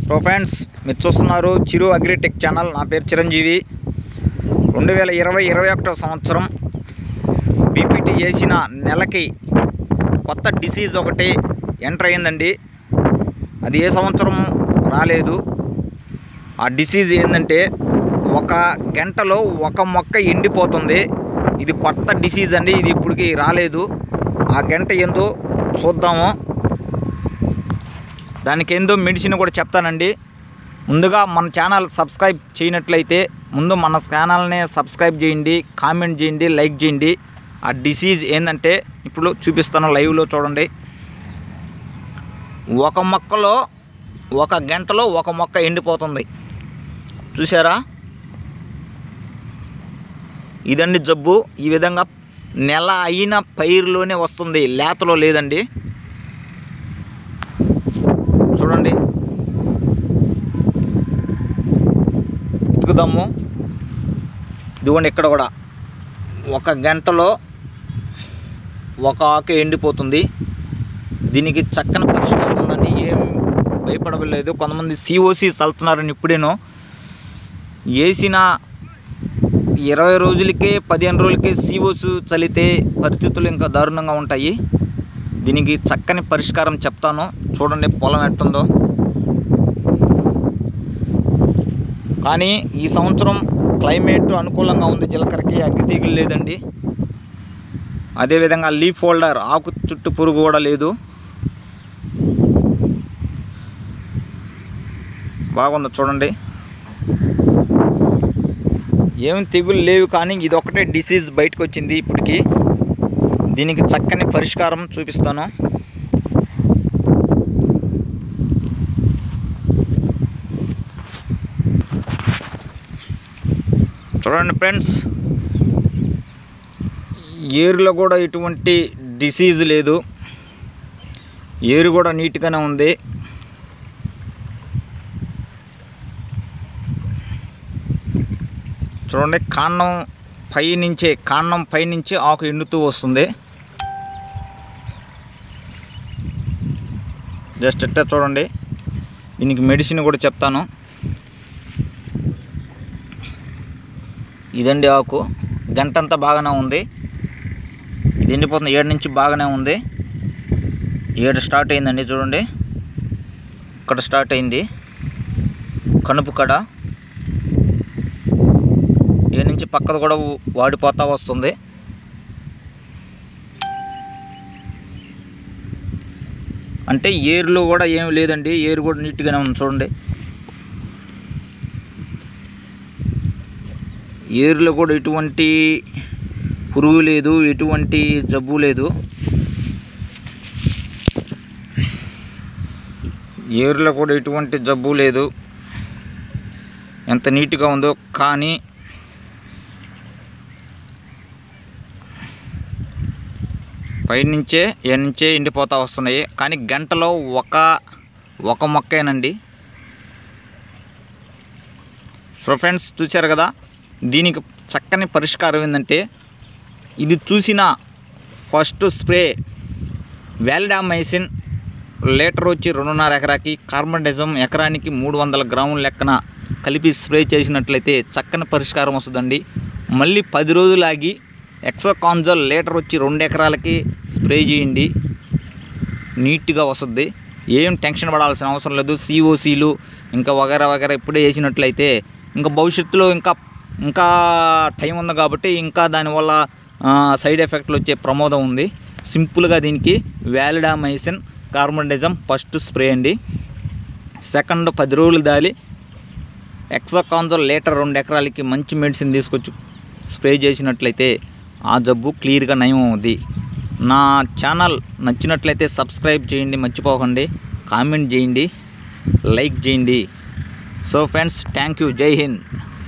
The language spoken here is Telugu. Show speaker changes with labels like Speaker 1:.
Speaker 1: సో ఫ్రెండ్స్ మీరు చూస్తున్నారు చిరు అగ్రిటెక్ ఛానల్ నా పేరు చిరంజీవి రెండు వేల ఇరవై ఇరవై ఒకటో సంవత్సరం బీపీటీ వేసిన నెలకి కొత్త డిసీజ్ ఒకటి ఎంటర్ అయిందండి అది ఏ సంవత్సరం రాలేదు ఆ డిసీజ్ ఏంటంటే ఒక గంటలో ఒక మొక్క ఎండిపోతుంది ఇది కొత్త డిసీజ్ అండి ఇది ఇప్పటికి రాలేదు ఆ గంట ఏందో చూద్దాము దానికి ఏందో మెడిసిన్ కూడా చెప్తానండి ముందుగా మన ఛానల్ సబ్స్క్రైబ్ చేయనట్లయితే ముందు మన ఛానల్ని సబ్స్క్రైబ్ చేయండి కామెంట్ చేయండి లైక్ చేయండి ఆ డిసీజ్ ఏంటంటే ఇప్పుడు చూపిస్తాను లైవ్లో చూడండి ఒక మొక్కలో ఒక గంటలో ఒక మొక్క ఎండిపోతుంది చూసారా ఇదండి జబ్బు ఈ విధంగా నెల అయిన పైరులోనే వస్తుంది లేతలో లేదండి చూడండి ఇతుకుదాము ఇదిగోండి ఇక్కడ కూడా ఒక గంటలో ఒక ఆకు ఎండిపోతుంది దీనికి చక్కని పరిష్కారం ఉందండి ఏం భయపడలేదు కొంతమంది సిఓసి చల్లుతున్నారని ఇప్పుడేనో వేసిన ఇరవై రోజులకే పదిహేను రోజులకే సిఓస్ చలితే పరిస్థితులు ఇంకా దారుణంగా ఉంటాయి దీనికి చక్కని పరిష్కారం చెప్తాను చూడండి పొలం ఎట్టుందో కానీ ఈ సంవత్సరం క్లైమేట్ అనుకూలంగా ఉంది జీలకర్రకి అగ్గి తీగలు లేదండి అదేవిధంగా లీఫ్ హోల్డర్ ఆకు చుట్టూ పురుగు కూడా లేదు బాగుంది చూడండి ఏమి తెగులు లేవు కానీ ఇది ఒకటే డిసీజ్ బయటకు వచ్చింది ఇప్పటికి దీనికి చక్కని పరిష్కారం చూపిస్తాను చూడండి ఫ్రెండ్స్ ఏరులో కూడా ఎటువంటి డిసీజ్ లేదు ఏరు కూడా నీట్గానే ఉంది చూడండి కాండం పై నుంచే కాండం పై నుంచి ఆకు ఎండుతూ వస్తుంది జస్ట్ ఇట్టే చూడండి దీనికి మెడిసిన్ కూడా చెప్తాను ఇదండి ఆకు గంట అంతా బాగానే ఉంది ఇది ఎండిపోతుంది ఏడు నుంచి బాగానే ఉంది ఏడు స్టార్ట్ అయిందండి చూడండి ఇక్కడ స్టార్ట్ అయింది కనుపు కడ ఏ నుంచి పక్కది కూడా వాడిపోతా వస్తుంది అంటే ఏరులో కూడా ఏమి లేదండి ఏరు కూడా నీట్గానే ఉంది చూడండి ఏరులో కూడా ఎటువంటి పురుగు లేదు ఎటువంటి జబ్బు లేదు ఏరులో కూడా ఎటువంటి జబ్బు లేదు ఎంత నీట్గా ఉందో కానీ పైనుంచే ఏ నుంచే ఎండిపోతా వస్తున్నాయి కానీ గంటలో ఒక ఒక మొక్కేనండి సో ఫ్రెండ్స్ చూశారు కదా దీనికి చక్కని పరిష్కారం ఏంటంటే ఇది చూసిన ఫస్ట్ స్ప్రే వ్యాలిడామైసిన్ లీటర్ వచ్చి రెండున్నర ఎకరాకి కార్బన్డైజం ఎకరానికి మూడు వందల గ్రాముల లెక్కన కలిపి స్ప్రే చేసినట్లయితే చక్కని పరిష్కారం వస్తుందండి మళ్ళీ పది రోజులు ఆగి ఎక్సోకాన్జల్ లీటర్ వచ్చి రెండు ఎకరాలకి స్ప్రే చేయండి నీట్గా వస్తుంది ఏం టెన్షన్ పడాల్సిన అవసరం లేదు సిఓసీలు ఇంకా వగేరా వగేరా ఇప్పుడే వేసినట్లయితే ఇంకా భవిష్యత్తులో ఇంకా ఇంకా టైం ఉంది కాబట్టి ఇంకా దానివల్ల సైడ్ ఎఫెక్ట్లు వచ్చే ప్రమాదం ఉంది సింపుల్గా దీనికి వ్యాలిడామైసిన్ కార్బన్డైజం ఫస్ట్ స్ప్రే అండి సెకండ్ పది రోజులు దాలి ఎక్సోకాన్జల్ లీటర్ రెండు ఎకరాలకి మంచి మెడిసిన్ తీసుకొచ్చి స్ప్రే చేసినట్లయితే ఆ జబ్బు క్లియర్గా నయం అవుద్ది నా ఛానల్ నచ్చినట్లయితే సబ్స్క్రైబ్ చేయండి మర్చిపోకండి కామెంట్ చేయండి లైక్ చేయండి సో ఫ్రెండ్స్ థ్యాంక్ యూ జై హింద్